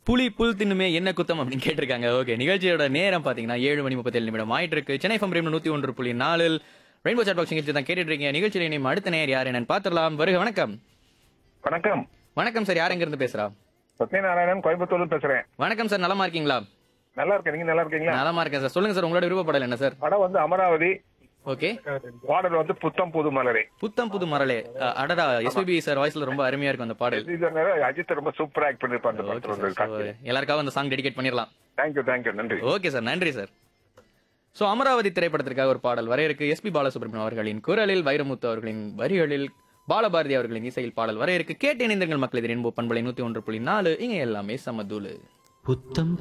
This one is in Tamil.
புலி புல் தின்னுமே என்ன குத்தம் அப்படின்னு கேட்டிருக்காங்க ஓகே நிகழ்ச்சியோட நேரம் பாத்தீங்கன்னா ஏழு மணி முப்பத்தேழு நிமிடம் ஆயிட்டு இருக்கு சென்னை ஃபம் ரேம் நூத்தி ஒன்று புள்ளி நாலில் ரெயின்போ சாட் பாக்ஸ் நிகழ்ச்சி தான் கேட்டுட்டு இருக்கீங்க நிகழ்ச்சியில் இனிமே அடுத்த நேர் யார் என்னன்னு பாத்துடலாம் வருக வணக்கம் வணக்கம் வணக்கம் சார் யார் எங்க இருந்து பேசுறா சத்யநாராயணன் கோயம்புத்தூர்ல பேசுறேன் வணக்கம் சார் நலமா இருக்கீங்களா நல்லா இருக்கேன் நீங்க நல்லா இருக்கீங்களா நலமா இருக்கேன் சார் சொல்லுங்க சார் உங்களோட விருப்பப்படல் என்ன சார் படம் வந்து அமராவதி ஓகே பாடல் வந்து புத்தம் புது மலரே புத்தம் புது மரலே அஹ், அடடா எஸ்பிபி சார் வாய்ஸ்ல ரொம்ப அருமையா இருக்கும் அந்த பாடல் இது நேரம் அஜித் ரொம்ப சூப்பரா ஆக்ட் பண்ணிருப்பாங்க அந்த ஓகே படத்துல சார் வந்து So, எல்லாருக்காகவும் அந்த சாங் டெடிகேட் பண்ணிடலாம் தேங்க்யூ தேங்க்யூ நன்றி ஓகே சார் நன்றி சார் ஸோ அமராவதி திரைப்படத்திற்காக ஒரு பாடல் வர இருக்கு எஸ்பி பாலசுப்ரமணியம் அவர்களின் குரலில் வைரமுத்து அவர்களின் வரிகளில் பாலபாரதி அவர்களின் இசையில் பாடல் வர இருக்கு கேட்டு இணைந்தங்கள் மக்கள் எதிரின் பண்பலை நூத்தி ஒன்று புள்ளி நாலு இங்க எல்லாமே சமதூளு புத்தம்